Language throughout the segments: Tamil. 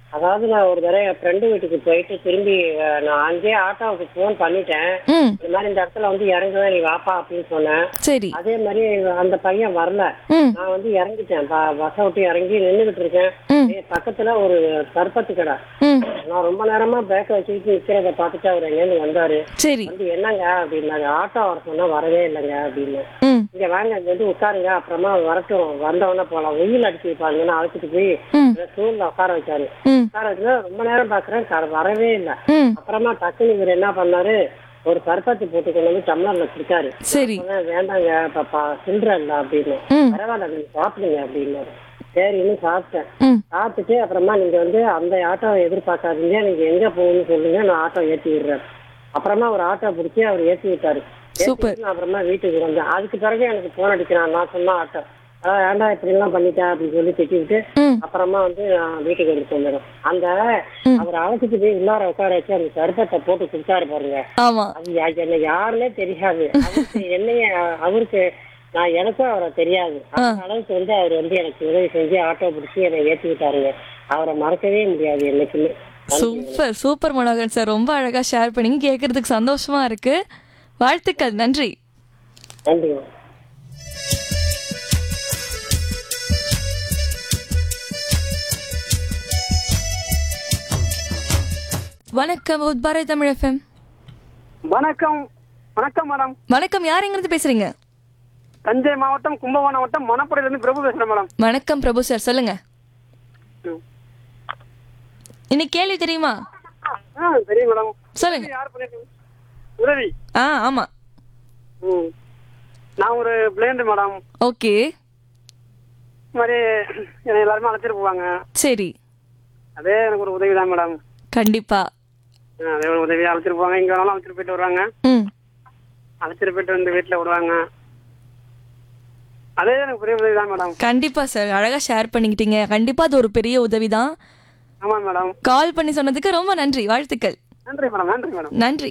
அதாவது நான் ஒரு தடவை என் ஃப்ரெண்டு வீட்டுக்கு போயிட்டு திரும்பி அஹ், நான் அங்கேயே ஆட்டோவுக்கு ஃபோன் பண்ணிட்டேன் ம் இந்த மாதிரி இந்த இடத்துல வந்து இறங்குவேன் நீ வாப்பா அப்படின்னு சொன்னேன் சரி அதே மாதிரி அந்த பையன் வரல ம் நான் வந்து இறங்கிட்டேன் ப- பஸ்ஸை விட்டு இறங்கி நின்றுகிட்டு இருக்கேன் ம் ஏய், பக்கத்துல ஒரு சர்பத்து கடை ம் நான் ரொம்ப நேரமா பேக்கை வச்சுக்கிட்டு நிக்கிறத பார்த்துட்டு அவர் எங்கேருந்து வந்தாரு சரி வந்து என்னங்க அப்படின்னாரு ஆட்டோ வர சொன்னா வரவே இல்லைங்க அப்படின்னு ம் இங்க வாங்க இங்க வந்து உட்காருங்க அப்புறமா வரட்டும் வந்தவொடனே போலாம் வெயில் அடிச்சு வைப்பாங்கன்னு அழைச்சிட்டு போய் ம் ஸ்டூல்ல உட்கார வச்சாரு ம் உட்கார வச்சு ரொம்ப நேரம் பாக்குறேன் க- வரவே இல்லை ம் அப்புறமா டக்குனு இவர் என்ன பண்ணாரு ஒரு சர்பத்து போட்டு கொண்டு வந்து டம்ளர்ல குடிச்சாரு சரி சொன்னேன், வேண்டாங்க பாப்பா சில்லற இல்ல அப்படின்னு ம் பரவாயில்ல நீங்க சாப்பிடுங்க அப்படின்னாரு சரின்னு சாப்பிட்டேன் ம் சாப்பிட்டுட்டு அப்புறமா நீங்க வந்து அந்த ஆட்டோவை எதிர்பார்க்காதீங்க நீங்க எங்க போகணும்னு சொல்லுங்க நான் ஆட்டோ ஏத்தி விடுறேன் அப்புறமா ஒரு ஆட்டோ பிடிச்சி அவர் ஏத்தி விட்டாரு ஏத்தி சூப்பர். விட்டு நான் அப்புறமா வீட்டுக்கு வந்தேன் அதுக்கு பிறகு எனக்கு போன் அடிக்கிறான் நான் சொன்ன ஆட்டோ அதான் ஏன்டா இப்படி எல்லாம் பண்ணிட்டேன் அப்படின்னு சொல்லி திட்டிவிட்டு ம் அப்புறமா வந்து நான் வீட்டுக்கு வந்துட்டு மேடம் அந்த அவர் அழைச்சிட்டு போய் உள்ளார உட்கார வச்சு அந்த சர்பத்தை போட்டு குடிச்சாரு பாருங்க ஆமா அது யா- என்ன யாருன்னே தெரியாது அவருக்கு என்னைய அவருக்கு நான் எனக்கும் அவரை தெரியாது அந்த அளவுக்கு வந்து அவர் வந்து எனக்கு உதவி செஞ்சு ஆட்டோ பிடிச்சி என்னை ஏற்றி விட்டாருங்க அவரை மறக்கவே முடியாது என்னைக்குமே சூப்பர் சூப்பர் மனோகரன் சார் ரொம்ப அழகா ஷேர் பண்ணீங்க கேட்கறதுக்கு சந்தோஷமா இருக்கு வாழ்த்துக்கள் நன்றி நன்றிங்க வணக்கம் உத்பாரை தமிழ் எஃப்எம் வணக்கம் வணக்கம் மேடம் வணக்கம் யார் எங்கிருந்து பேசுறீங்க தஞ்சை மாவட்டம் கும்பகோணம் மாவட்டம் மணப்படையிலிருந்து பிரபு பேசுறேன் மேடம் வணக்கம் பிரபு சார் சொல்லுங்க ம். இன்னைக்கு கேள்வி தெரியுமா ஆ தெரியும் மேடம் சொல்லுங்க யார் பண்ணிருக்கீங்க உதவி ஆ ஆமா ம் நான் ஒரு பிளேண்டு மேடம் ஓகே இந்த மாதிரி என்னை எல்லாருமே அழைச்சிட்டு போவாங்க சரி அதே எனக்கு ஒரு உதவி தான் மேடம் கண்டிப்பா ஆ, அதே ஒரு உதவியாக அழைச்சிட்டு போவாங்க இங்கே வேணாலும் அழைச்சிட்டு போயிட்டு வருவாங்க ம் அழைச்சிட்டு போயிட்டு வந்து வீட்டில் விடுவாங்க அதே எனக்கு பெரிய உதவி தான் மேடம் கண்டிப்பா சார் அழகா ஷேர் பண்ணிக்கிட்டீங்க கண்டிப்பா அது ஒரு பெரிய உதவி தான் ஆமாம் மேடம் கால் பண்ணி சொன்னதுக்கு ரொம்ப நன்றி வாழ்த்துக்கள் நன்றி மேடம் நன்றி மேடம் நன்றி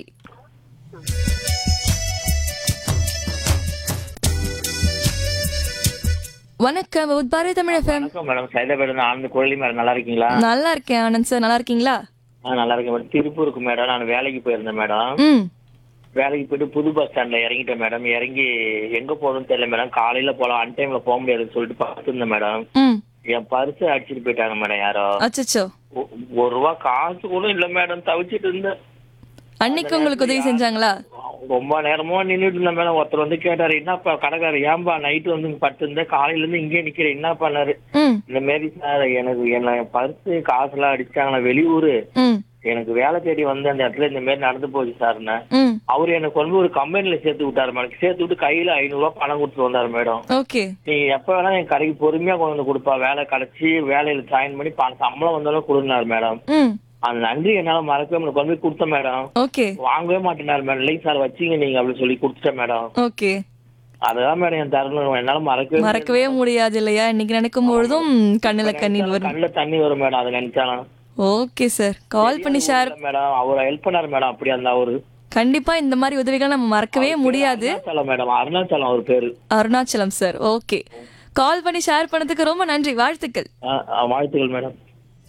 வணக்கம் உத்பாரை தமிழ் எஃப்எம் வணக்கம் மேடம் சைதாபேட் ஆனந்த் குழலி மேடம் நல்லா இருக்கீங்களா நல்லா இருக்கேன் ஆனந்த் சார் நல்லா இருக்கீங்களா ஆ நல்லா இருக்கேன் மேடம் திருப்பூருக்கு மேடம் நான் வேலைக்கு போயிருந்தேன் மேடம் ம் வேலைக்கு போயிட்டு புது பஸ் ஸ்டாண்ட்ல இறங்கிட்டேன் மேடம் இறங்கி எங்க போகணும்னு தெரியல மேடம் காலையில போலாம் அன் டைம்ல போக முடியாதுன்னு சொல்லிட்டு பார்த்துருந்தேன் மேடம் ம் என் பர்ஸ் அடிச்சிட்டு போயிட்டாங்க மேடம் யாரோ அச்சச்சோ ஒ- ஒரு ரூபா காசு கூட இல்ல மேடம் தவிச்சிட்டு இருந்தேன் அன்னைக்கு உங்களுக்கு உதவி செஞ்சாங்களா ரொம்ப நேரமா நின்றுட்டு இருந்தேன் மேடம் ஒருத்தர் வந்து கேட்டாரு என்னப்பா கடைக்காரர் ஏன்பா நைட்டு வந்து படுத்திருந்தேன் காலையில இருந்து இங்கே நிக்கிறேன் என்ன பண்ணாரு ம் இந்த மாரி சார் எனக்கு என்ன பர்ஸ் காசுலாம் அடிச்சாங்களா வெளியூரு ம் எனக்கு வேலை தேடி வந்து அந்த இடத்துல இந்த மாதிரி நடந்து போச்சு சார்னு ம் அவர் எனக்கு வந்து ஒரு கம்பெனில சேர்த்து விட்டாரு மேடம் சேர்த்து விட்டு கையில ஐநூறு ரூபாய் பணம் கொடுத்துட்டு வந்தாரு மேடம் ஓகே நீ எப்ப வேணா என் கடைக்கு பொறுமையா கொண்டு வந்து கொடுப்பா வேலை கிடைச்சி வேலையில ஜாயின் பண்ணி பணம் சம்பளம் வந்தாலும் கொடுனாரு மேடம் ம் அந்த நன்றி என்னால மறக்கவே முடியல கொண்டு போய் கொடுத்தேன் மேடம் ஓகே வாங்கவே மாட்டேனாரு மேடம் இல்லைங்க சார் வச்சீங்க நீங்க அப்படின்னு சொல்லி கொடுத்துட்டேன் மேடம் ஓகே அதுதான் மேடம் என் தருணம் என்னால மறக்கவே மறக்கவே முடியாது இல்லையா இன்னைக்கு நினைக்கும் பொழுதும் கண்ணுல கண்ணீர் வரும் கண்ணுல தண்ணி வரும் மேடம் அதை நினைச்சாலும் ஓகே சார் கால் பண்ணி ஷேர் மேடம் அவர் ஹெல்ப் பண்ணாரு மேடம் அப்படி அந்த அவரு கண்டிப்பா இந்த மாதிரி உதவிகள் நம்ம மறக்கவே முடியாது அருணாச்சலம் மேடம் அருணாச்சலம் அவர் பேரு அருணாச்சலம் சார் ஓகே கால் பண்ணி ஷேர் பண்ணதுக்கு ரொம்ப நன்றி வாழ்த்துக்கள் ஆ, ஆ, வாழ்த்துக்கள் மேடம்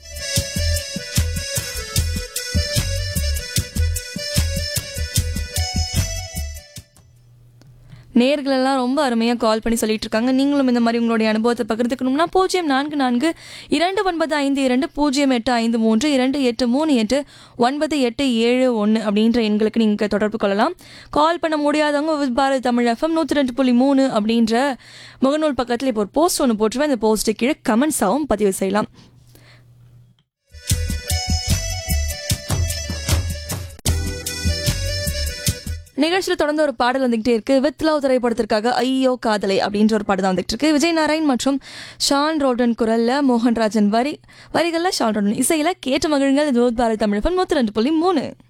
நேர்கள் எல்லாம் ரொம்ப அருமையாக கால் பண்ணி சொல்லிட்டு இருக்காங்க நீங்களும் இந்த மாதிரி உங்களுடைய அனுபவத்தை பகிர்ந்துக்கணும்னா பூஜ்ஜியம் நான்கு நான்கு இரண்டு ஒன்பது ஐந்து இரண்டு பூஜ்ஜியம் எட்டு ஐந்து மூன்று இரண்டு எட்டு மூணு எட்டு ஒன்பது எட்டு ஏழு ஒன்று அப்படின்ற எண்களுக்கு நீங்கள் தொடர்பு கொள்ளலாம் கால் பண்ண முடியாதவங்க வித் பாரத் தமிழ் எஃப்எம் நூற்றி ரெண்டு புள்ளி மூணு அப்படின்ற முகநூல் பக்கத்தில் இப்போ ஒரு போஸ்ட் ஒன்று போட்டுருவேன் அந்த போஸ்ட்டு கீழே கமெண்ட்ஸாகவும் பதிவு செய்யலாம் நிகழ்ச்சியில் தொடர்ந்து ஒரு பாடல் வந்துகிட்டே இருக்கு வித் லவ் திரைப்படத்திற்காக ஐயோ காதலை அப்படின்ற ஒரு பாடல் தான் வந்துட்டு இருக்கு விஜய் நாராயண் மற்றும் ஷான் ரோடன் குரல்ல மோகன்ராஜன் வரி வரிகள்ல ஷான் ரோடன் இசையில கேட்டு மகிழுங்கள் இது பாரத் தமிழ் நூத்தி ரெண்டு புள்ளி மூணு